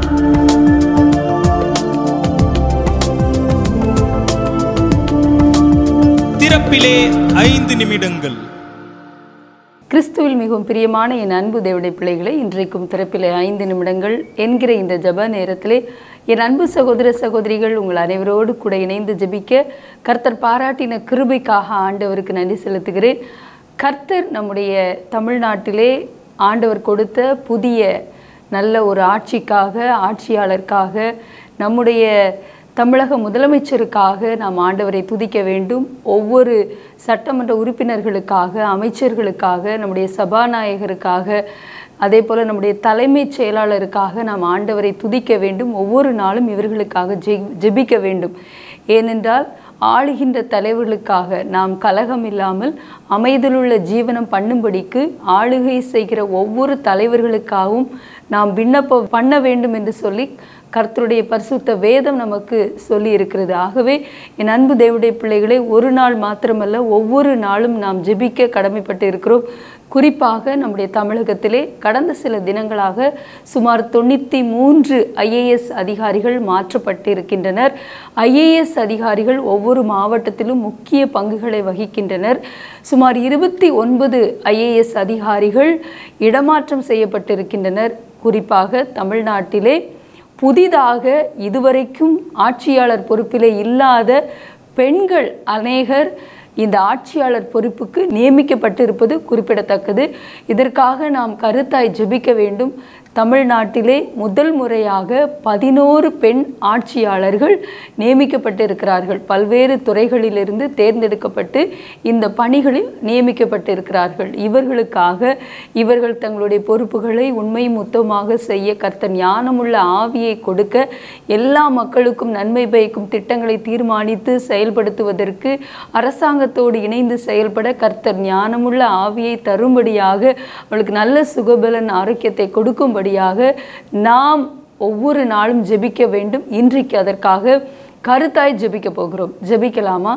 திறப்பிலே ஐந்து நிமிடங்கள் கிறிஸ்துவில் மிகவும் பிரியமான என் அன்பு தேவடைய பிள்ளைகளை இன்றைக்கும் திறப்பிலே ஐந்து நிமிடங்கள் என்கிற இந்த ஜெப நேரத்திலே என் அன்பு சகோதர சகோதரிகள் உங்கள் அனைவரோடு கூட இணைந்து ஜெபிக்க கர்த்தர் பாராட்டின கிருபைக்காக ஆண்டவருக்கு நன்றி செலுத்துகிறேன் கர்த்தர் நம்முடைய தமிழ்நாட்டிலே ஆண்டவர் கொடுத்த புதிய நல்ல ஒரு ஆட்சிக்காக ஆட்சியாளருக்காக நம்முடைய தமிழக முதலமைச்சருக்காக நாம் ஆண்டவரை துதிக்க வேண்டும் ஒவ்வொரு சட்டமன்ற உறுப்பினர்களுக்காக அமைச்சர்களுக்காக நம்முடைய சபாநாயகருக்காக அதே போல் நம்முடைய தலைமைச் செயலாளருக்காக நாம் ஆண்டவரை துதிக்க வேண்டும் ஒவ்வொரு நாளும் இவர்களுக்காக ஜெ ஜெபிக்க வேண்டும் ஏனென்றால் ஆளுகின்ற தலைவர்களுக்காக நாம் கலகம் இல்லாமல் அமைதலுள்ள ஜீவனம் பண்ணும்படிக்கு ஆளுகை செய்கிற ஒவ்வொரு தலைவர்களுக்காகவும் நாம் விண்ணப்பம் பண்ண வேண்டும் என்று சொல்லி கர்த்தருடைய பரிசுத்த வேதம் நமக்கு சொல்லி இருக்கிறது ஆகவே என் அன்பு தேவடைய பிள்ளைகளை ஒரு நாள் மாத்திரமல்ல ஒவ்வொரு நாளும் நாம் ஜெபிக்க கடமைப்பட்டு இருக்கிறோம் குறிப்பாக நம்முடைய தமிழகத்திலே கடந்த சில தினங்களாக சுமார் தொண்ணூற்றி மூன்று ஐஏஎஸ் அதிகாரிகள் மாற்றப்பட்டிருக்கின்றனர் ஐஏஎஸ் அதிகாரிகள் ஒவ்வொரு மாவட்டத்திலும் முக்கிய பங்குகளை வகிக்கின்றனர் சுமார் இருபத்தி ஒன்பது ஐஏஎஸ் அதிகாரிகள் இடமாற்றம் செய்யப்பட்டிருக்கின்றனர் குறிப்பாக தமிழ்நாட்டிலே புதிதாக இதுவரைக்கும் ஆட்சியாளர் பொறுப்பிலே இல்லாத பெண்கள் அநேகர் இந்த ஆட்சியாளர் பொறுப்புக்கு நியமிக்கப்பட்டிருப்பது குறிப்பிடத்தக்கது இதற்காக நாம் கருத்தாய் ஜெபிக்க வேண்டும் தமிழ்நாட்டிலே முதல் முறையாக பதினோரு பெண் ஆட்சியாளர்கள் நியமிக்கப்பட்டிருக்கிறார்கள் பல்வேறு துறைகளிலிருந்து தேர்ந்தெடுக்கப்பட்டு இந்த பணிகளில் நியமிக்கப்பட்டிருக்கிறார்கள் இவர்களுக்காக இவர்கள் தங்களுடைய பொறுப்புகளை உண்மை முத்தமாக செய்ய கர்த்த ஞானமுள்ள ஆவியை கொடுக்க எல்லா மக்களுக்கும் நன்மை பயக்கும் திட்டங்களை தீர்மானித்து செயல்படுத்துவதற்கு அரசாங்கத்தோடு இணைந்து செயல்பட கர்த்தர் ஞானமுள்ள ஆவியை தரும்படியாக அவளுக்கு நல்ல சுகபலன் ஆரோக்கியத்தை கொடுக்கும்படியாக நாம் ஒவ்வொரு நாளும் ஜெபிக்க வேண்டும் இன்றைக்கு அதற்காக கருத்தாய் ஜெபிக்க போகிறோம் ஜெபிக்கலாமா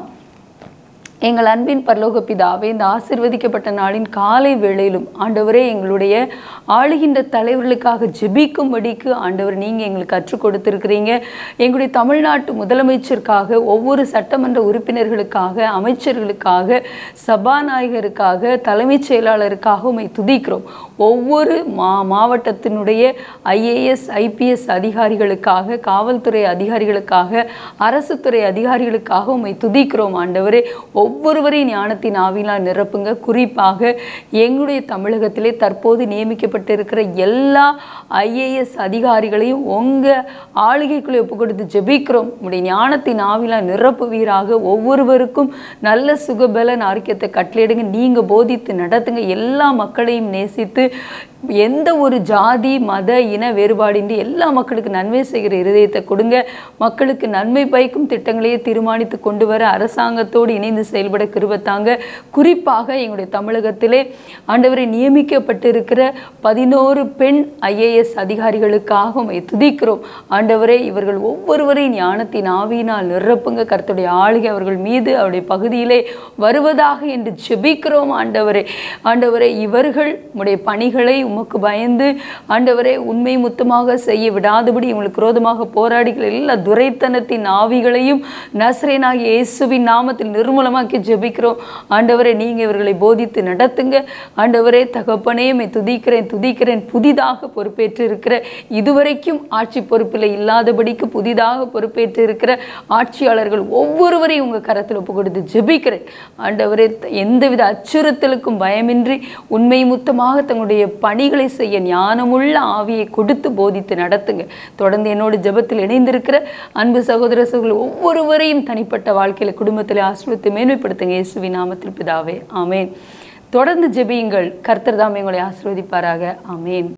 எங்கள் அன்பின் பரலோக பிதாவே இந்த ஆசிர்வதிக்கப்பட்ட நாளின் காலை வேளையிலும் ஆண்டவரே எங்களுடைய ஆளுகின்ற தலைவர்களுக்காக ஜெபிக்கும்படிக்கு ஆண்டவர் நீங்கள் எங்களுக்கு கற்றுக் கொடுத்துருக்கிறீங்க எங்களுடைய தமிழ்நாட்டு முதலமைச்சருக்காக ஒவ்வொரு சட்டமன்ற உறுப்பினர்களுக்காக அமைச்சர்களுக்காக சபாநாயகருக்காக தலைமைச் செயலாளருக்காக உம்மை துதிக்கிறோம் ஒவ்வொரு மா மாவட்டத்தினுடைய ஐஏஎஸ் ஐபிஎஸ் அதிகாரிகளுக்காக காவல்துறை அதிகாரிகளுக்காக அரசு துறை அதிகாரிகளுக்காக உம்மை துதிக்கிறோம் ஆண்டவரே ஒவ்வொருவரையும் ஞானத்தின் ஆவினால் நிரப்புங்க குறிப்பாக எங்களுடைய தமிழகத்திலே தற்போது நியமிக்கப்பட்டிருக்கிற எல்லா ஐஏஎஸ் அதிகாரிகளையும் உங்கள் ஆளுகைக்குள்ளே ஒப்பு கொடுத்து ஜெபிக்கிறோம் உங்களுடைய ஞானத்தின் ஆவினால் நிரப்புவீராக ஒவ்வொருவருக்கும் நல்ல சுகபலன் ஆரோக்கியத்தை கட்டளையிடுங்க நீங்கள் போதித்து நடத்துங்க எல்லா மக்களையும் நேசித்து எந்த ஒரு ஜாதி மத இன வேறுபாடின்றி எல்லா மக்களுக்கு நன்மை செய்கிற இருதயத்தை கொடுங்க மக்களுக்கு நன்மை பயக்கும் திட்டங்களையே தீர்மானித்து கொண்டு வர அரசாங்கத்தோடு இணைந்து செயல்பட கிருபத்தாங்க குறிப்பாக எங்களுடைய தமிழகத்திலே ஆண்டவரை நியமிக்கப்பட்டிருக்கிற பதினோரு பெண் ஐஏஎஸ் அதிகாரிகளுக்காக உம்மை துதிக்கிறோம் ஆண்டவரே இவர்கள் ஒவ்வொருவரையும் ஞானத்தின் ஆவியினால் நிரப்புங்க கர்த்தருடைய ஆளுகை அவர்கள் மீது அவருடைய பகுதியிலே வருவதாக என்று ஜெபிக்கிறோம் ஆண்டவரே ஆண்டவரே இவர்கள் உடைய பணிகளை உமக்கு பயந்து ஆண்டவரே உண்மை முத்தமாக செய்ய விடாதபடி இவங்களுக்கு விரோதமாக போராடிகள் எல்லா துரைத்தனத்தின் ஆவிகளையும் நஸ்ரேனாகிய இயேசுவின் நாமத்தில் நிர்மூலமாக்கி ஜெபிக்கிறோம் ஆண்டவரே நீங்கள் இவர்களை போதித்து நடத்துங்க ஆண்டவரே தகப்பனே மை துதிக்கிறேன் துதிக்கிறேன் புதிதாக பொறுப்பேற்று இருக்கிற இதுவரைக்கும் ஆட்சி பொறுப்பில் இல்லாதபடிக்கு புதிதாக பொறுப்பேற்று இருக்கிற ஆட்சியாளர்கள் ஒவ்வொருவரையும் உங்கள் கரத்தில் ஒப்பு கொடுத்து ஜெபிக்கிறேன் ஆண்டவரே எந்தவித அச்சுறுத்தலுக்கும் பயமின்றி உண்மை முத்தமாக தங்களுடைய பணிகளை செய்ய ஞானமுள்ள ஆவியை கொடுத்து போதித்து நடத்துங்க தொடர்ந்து என்னோடு ஜெபத்தில் இணைந்திருக்கிற அன்பு சகோதர சகோதரர்கள் ஒவ்வொருவரையும் தனிப்பட்ட வாழ்க்கையில குடும்பத்தில் ஆசிரியத்தை மேன்மைப்படுத்துங்க இயேசுவின் நாமத்தில் பிதாவே ஆமேன் தொடர்ந்து ஜெபியுங்கள் கர்த்தர் தாம் எங்களை ஆசீர்வதிப்பாராக ஆமேன்